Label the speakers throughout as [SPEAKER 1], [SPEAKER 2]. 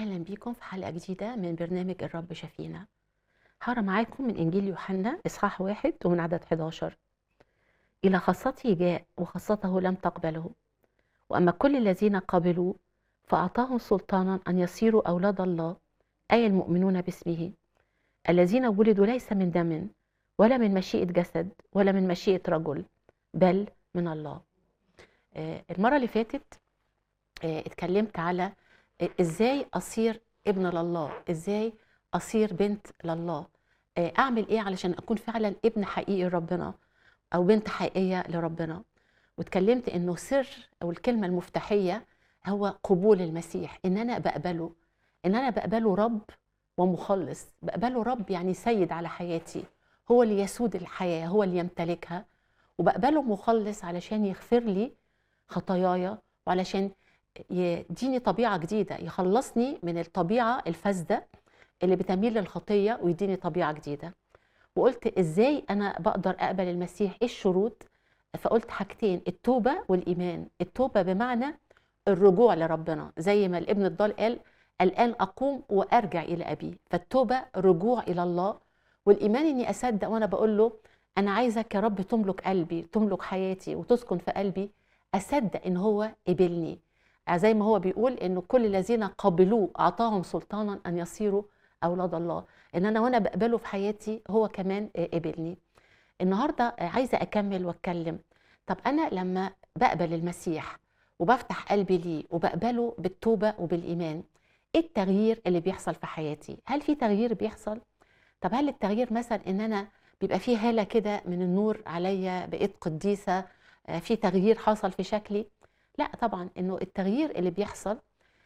[SPEAKER 1] أهلا بيكم في حلقة جديدة من برنامج الرب شفينا هقرا معاكم من إنجيل يوحنا إصحاح واحد ومن عدد 11 إلى خاصته جاء وخاصته لم تقبله وأما كل الذين قبلوا فأعطاهم سلطانا أن يصيروا أولاد الله أي المؤمنون باسمه الذين ولدوا ليس من دم ولا من مشيئة جسد ولا من مشيئة رجل بل من الله آه، المرة اللي فاتت آه، اتكلمت على ازاي اصير ابن لله ازاي اصير بنت لله آه، اعمل ايه علشان اكون فعلا ابن حقيقي لربنا او بنت حقيقيه لربنا واتكلمت انه سر او الكلمه المفتاحيه هو قبول المسيح ان انا بقبله ان انا بقبله رب ومخلص بقبله رب يعني سيد على حياتي هو اللي يسود الحياه هو اللي يمتلكها وبقبله مخلص علشان يغفر لي خطاياي وعلشان يديني طبيعة جديدة يخلصني من الطبيعة الفاسدة اللي بتميل للخطية ويديني طبيعة جديدة وقلت ازاي انا بقدر اقبل المسيح ايه الشروط فقلت حاجتين التوبة والايمان التوبة بمعنى الرجوع لربنا زي ما الابن الضال قال الان اقوم وارجع الى ابي فالتوبة رجوع الى الله والايمان اني اصدق وانا بقول له انا عايزك يا رب تملك قلبي تملك حياتي وتسكن في قلبي اصدق ان هو قبلني زي ما هو بيقول انه كل الذين قبلوه اعطاهم سلطانا ان يصيروا اولاد الله ان انا وانا بقبله في حياتي هو كمان قبلني النهارده عايزه اكمل واتكلم طب انا لما بقبل المسيح وبفتح قلبي ليه وبقبله بالتوبه وبالايمان ايه التغيير اللي بيحصل في حياتي هل في تغيير بيحصل طب هل التغيير مثلا ان انا بيبقى فيه هاله كده من النور عليا بقيت قديسه في تغيير حصل في شكلي لا طبعا انه التغيير اللي بيحصل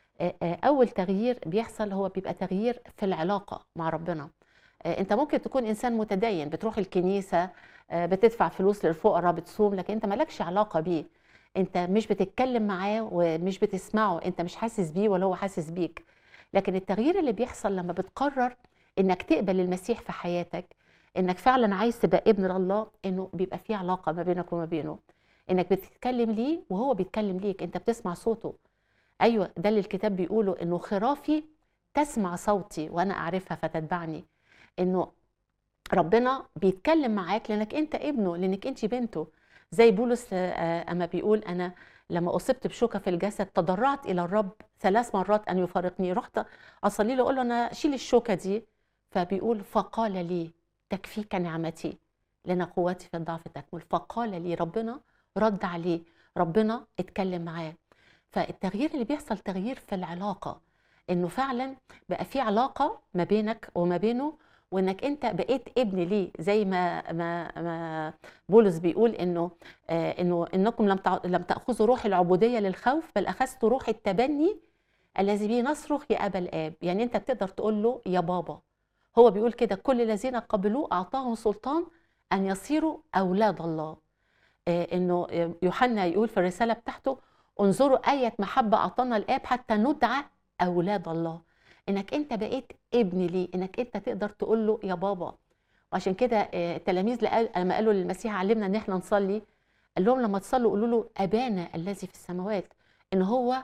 [SPEAKER 1] اول تغيير بيحصل هو بيبقى تغيير في العلاقه مع ربنا انت ممكن تكون انسان متدين بتروح الكنيسه بتدفع فلوس للفقراء بتصوم لكن انت مالكش علاقه بيه انت مش بتتكلم معاه ومش بتسمعه انت مش حاسس بيه ولا هو حاسس بيك لكن التغيير اللي بيحصل لما بتقرر انك تقبل المسيح في حياتك انك فعلا عايز تبقى ابن لله انه بيبقى في علاقه ما بينك وما بينه انك بتتكلم ليه وهو بيتكلم ليك انت بتسمع صوته ايوه ده اللي الكتاب بيقوله انه خرافي تسمع صوتي وانا اعرفها فتتبعني انه ربنا بيتكلم معاك لانك انت ابنه لانك انت بنته زي بولس اما بيقول انا لما اصبت بشوكه في الجسد تضرعت الى الرب ثلاث مرات ان يفارقني رحت اصلي له اقول له انا شيل الشوكه دي فبيقول فقال لي تكفيك نعمتي لان قوتي في الضعف تكمل فقال لي ربنا رد عليه ربنا اتكلم معاه فالتغيير اللي بيحصل تغيير في العلاقة انه فعلا بقى في علاقة ما بينك وما بينه وانك انت بقيت ابن ليه زي ما ما ما بولس بيقول انه آه انه انكم لم لم تاخذوا روح العبوديه للخوف بل اخذتوا روح التبني الذي به نصرخ يا ابا الاب يعني انت بتقدر تقول له يا بابا هو بيقول كده كل الذين قبلوه اعطاهم سلطان ان يصيروا اولاد الله انه يوحنا يقول في الرساله بتاعته انظروا ايه محبه اعطانا الاب حتى ندعى اولاد الله انك انت بقيت ابن ليه انك انت تقدر تقول له يا بابا وعشان كده التلاميذ لما قالوا للمسيح علمنا ان احنا نصلي قال لهم لما تصلوا قولوا له ابانا الذي في السماوات ان هو